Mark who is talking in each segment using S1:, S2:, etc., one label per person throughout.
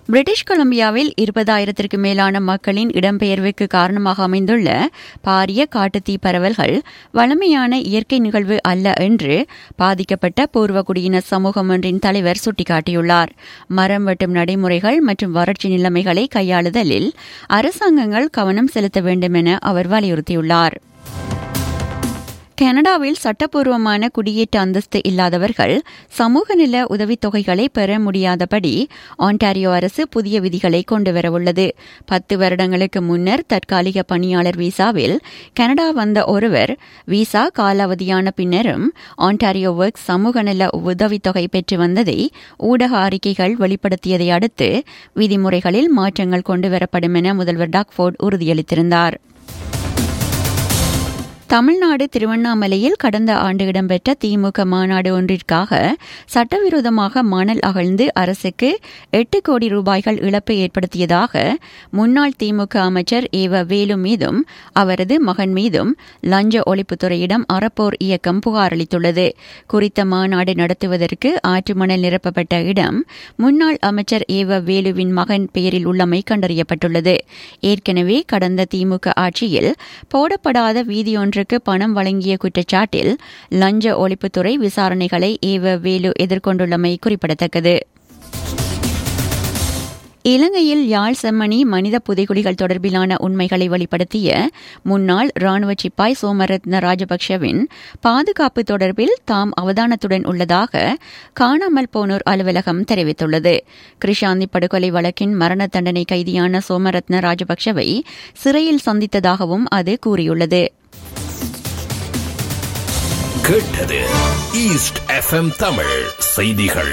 S1: British கொலம்பியாவில் இருபதாயிரத்திற்கு மேலான மக்களின் இடம்பெயர்வுக்கு காரணமாக அமைந்துள்ள பாரிய காட்டுத்தீ பரவல்கள் வளமையான இயற்கை நிகழ்வு அல்ல என்று பாதிக்கப்பட்ட பூர்வகுடியின சமூகம் ஒன்றின் தலைவர் சுட்டிக்காட்டியுள்ளார் மரம் வெட்டும் நடைமுறைகள் மற்றும் வறட்சி நிலைமைகளை கையாளுதலில் அரசாங்கங்கள் கவனம் செலுத்த வேண்டும் என அவர் வலியுறுத்தியுள்ளார் கனடாவில் சட்டப்பூர்வமான குடியேற்ற அந்தஸ்து இல்லாதவர்கள் சமூக நில உதவித்தொகைகளை பெற முடியாதபடி ஆன்டாரியோ அரசு புதிய விதிகளை கொண்டுவரவுள்ளது பத்து வருடங்களுக்கு முன்னர் தற்காலிக பணியாளர் விசாவில் கனடா வந்த ஒருவர் விசா காலாவதியான பின்னரும் ஆன்டாரியோ ஒர்க் சமூக நல உதவித்தொகை பெற்று வந்ததை ஊடக அறிக்கைகள் வெளிப்படுத்தியதை அடுத்து விதிமுறைகளில் மாற்றங்கள் கொண்டுவரப்படும் என முதல்வர் டாக்ஃபோர்ட் உறுதியளித்திருந்தார் தமிழ்நாடு திருவண்ணாமலையில் கடந்த ஆண்டு இடம்பெற்ற திமுக மாநாடு ஒன்றிற்காக சட்டவிரோதமாக மணல் அகழ்ந்து அரசுக்கு எட்டு கோடி ரூபாய்கள் இழப்பு ஏற்படுத்தியதாக முன்னாள் திமுக அமைச்சர் ஏவ வேலு மீதும் அவரது மகன் மீதும் லஞ்ச ஒழிப்புத்துறையிடம் அறப்போர் இயக்கம் புகார் அளித்துள்ளது குறித்த மாநாடு நடத்துவதற்கு ஆற்று மணல் நிரப்பப்பட்ட இடம் முன்னாள் அமைச்சர் ஏவ வேலுவின் மகன் பெயரில் உள்ளமை கண்டறியப்பட்டுள்ளது ஏற்கனவே கடந்த திமுக ஆட்சியில் போடப்படாத வீதியொன்று ஒன்றுக்கு பணம் வழங்கிய குற்றச்சாட்டில் லஞ்ச ஒழிப்புத்துறை விசாரணைகளை ஏவ வேலு எதிர்கொண்டுள்ளமை குறிப்பிடத்தக்கது இலங்கையில் யாழ் செம்மணி மனித புதைகுழிகள் தொடர்பிலான உண்மைகளை வெளிப்படுத்திய முன்னாள் ராணுவ சிப்பாய் சோமரத்ன ராஜபக்ஷவின் பாதுகாப்பு தொடர்பில் தாம் அவதானத்துடன் உள்ளதாக காணாமல் போனோர் அலுவலகம் தெரிவித்துள்ளது கிருஷாந்தி படுகொலை வழக்கின் மரண தண்டனை கைதியான சோமரத்ன ராஜபக்ஷவை சிறையில் சந்தித்ததாகவும் அது கூறியுள்ளது
S2: கேட்டது ஈஸ்ட் எஃப்எம் தமிழ் செய்திகள்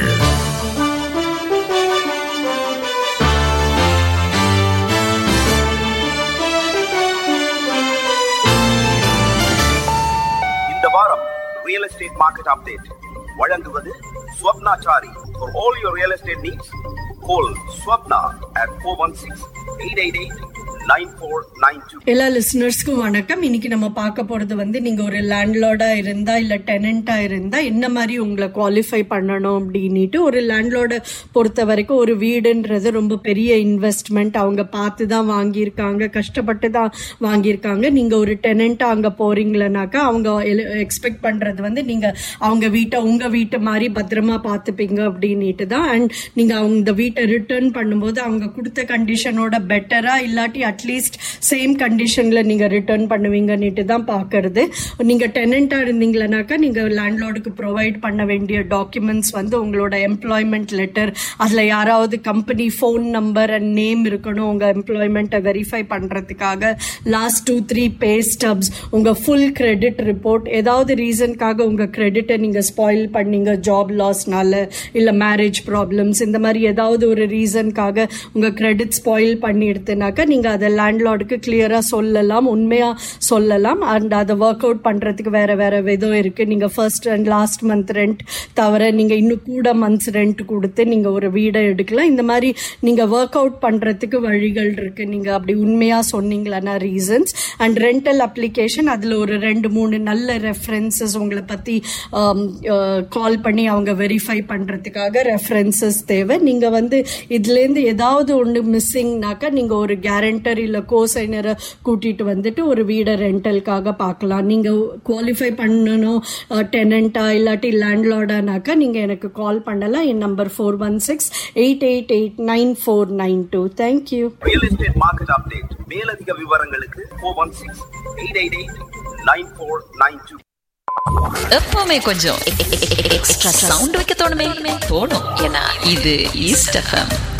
S3: இந்த வாரம் ரியல் எஸ்டேட் மார்க்கெட் அப்டேட் வழங்குவது Swapnachari for all your real estate needs call Swapna at four one six eight eight eight nine four nine two
S4: எல்லா லிசனர்ஸ்க்கும் வணக்கம் இன்னைக்கு நம்ம பார்க்க போறது வந்து நீங்க ஒரு லேண்ட்லார்டா இருந்தா இல்ல டெனண்டா இருந்தா என்ன மாதிரி உங்களை குவாலிஃபை பண்ணணும் அப்படின்னுட்டு ஒரு லேண்ட்லார்டை பொறுத்த வரைக்கும் ஒரு வீடுன்றது ரொம்ப பெரிய இன்வெஸ்ட்மெண்ட் அவங்க பார்த்து தான் வாங்கியிருக்காங்க கஷ்டப்பட்டு தான் வாங்கியிருக்காங்க நீங்க ஒரு டெனண்டா அங்க போறீங்களனாக்கா அவங்க எக்ஸ்பெக்ட் பண்றது வந்து நீங்க அவங்க வீட்டை உங்க வீட்டு மாதிரி பத்திரமா பார்த்துப்பீங்க அப்படின்னுட்டு தான் அண்ட் நீங்க அவங்க இந்த வீட்டை ரிட்டர்ன் பண்ணும்போது அவங்க கொடுத்த கண்டிஷனோட பெட்டரா இல்லாட்டி அட்லீஸ்ட் சேம் கண்டிஷன்ல நீங்க ரிட்டர்ன் பண்ணுவீங்கன்னுட்டு தான் பாக்குறது நீங்க டெனண்டா இருந்தீங்களனாக்கா நீங்க லேண்ட்லார்டுக்கு ப்ரொவைட் பண்ண வேண்டிய டாக்குமெண்ட்ஸ் வந்து உங்களோட எம்ப்ளாய்மெண்ட் லெட்டர் அதுல யாராவது company phone number and name இருக்கணும் உங்க எம்ப்ளாய்மெண்ட்டை வெரிஃபை பண்றதுக்காக last two three pay stubs உங்க ஃபுல் கிரெடிட் ரிப்போர்ட் ஏதாவது ரீசனுக்காக உங்க கிரெடிட்டை நீங்க ஸ்பாயில் பண்ணீங்க ஜாப் லாஸ்னால இல்ல மேரேஜ் ப்ராப்ளம்ஸ் இந்த மாதிரி ஏதாவது ஒரு ரீசனுக்காக உங்க கிரெடிட் ஸ்பாயில் பண்ணி எடுத்துனாக்கா நீங்க அதை லேண்ட்லார்டுக்கு கிளியரா சொல்லலாம் உண்மையா சொல்லலாம் அண்ட் அதை ஒர்க் அவுட் பண்றதுக்கு வேற வேற விதம் இருக்கு நீங்க first and last month rent தவிர நீங்க இன்னும் கூட மந்த்ஸ் ரெண்ட் கொடுத்து நீங்க ஒரு வீடை எடுக்கலாம் இந்த மாதிரி நீங்க ஒர்க் அவுட் பண்றதுக்கு வழிகள் இருக்கு நீங்க அப்படி உண்மையா சொன்னீங்களா ரீசன்ஸ் அண்ட் ரெண்டல் அப்ளிகேஷன் அதுல ஒரு ரெண்டு மூணு நல்ல ரெஃபரன்சஸ் உங்களை பத்தி கால் பண்ணி அவங்க வெரிஃபை பண்றதுக்காக ரெஃபரன்சஸ் தேவை நீங்க வந்து இதுல இருந்து ஏதாவது ஒன்று மிஸ்ஸிங்னாக்கா நீங்க ஒரு கேரண்டர் இல்ல கோசைனரை கூட்டிட்டு வந்துட்டு ஒரு வீடை ரெண்டலுக்காக பார்க்கலாம் நீங்க குவாலிஃபை பண்ணணும் டெனண்டா இல்லாட்டி லேண்ட்லார்டானாக்கா நீங்க எனக்கு கால் பண்ணலாம் என் number four one six eight eight eight nine four nine two thank you
S3: real estate market update மேலதிக விவரங்களுக்கு four one six eight eight eight nine four nine two
S5: எப்பவுமே கொஞ்சம் எக்ஸ்ட்ரா சவுண்ட் வைக்க தோணுமே தோணும் ஏன்னா இது ஈஸ்ட் எஃப்எம்